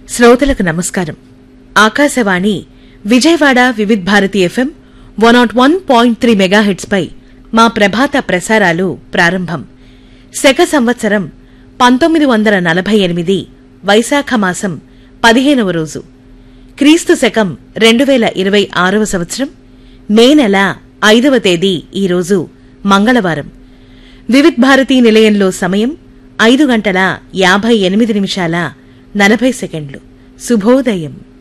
శ్రోతలకు నమస్కారం Akashvani Vijayawada Vividh Bharati FM one nought one point three megahertz పై మా ప్రభాత ప్రసారాలు ప్రారంభం శక సంవత్సరం పంతొమ్మిది వందల నలభై ఎనిమిది వైశాఖ మాసం పదిహేనవ రోజు క్రీస్తు శకం రెండు వేల ఇరవై ఆరవ సంవత్సరం మే నెల ఐదవ తేదీ ఈరోజు మంగళవారం వివిధ్ భారతీ నిలయంలో సమయం ఐదు గంటల యాభై ఎనిమిది నిమిషాల నలభై సెకండ్లు శుభోదయం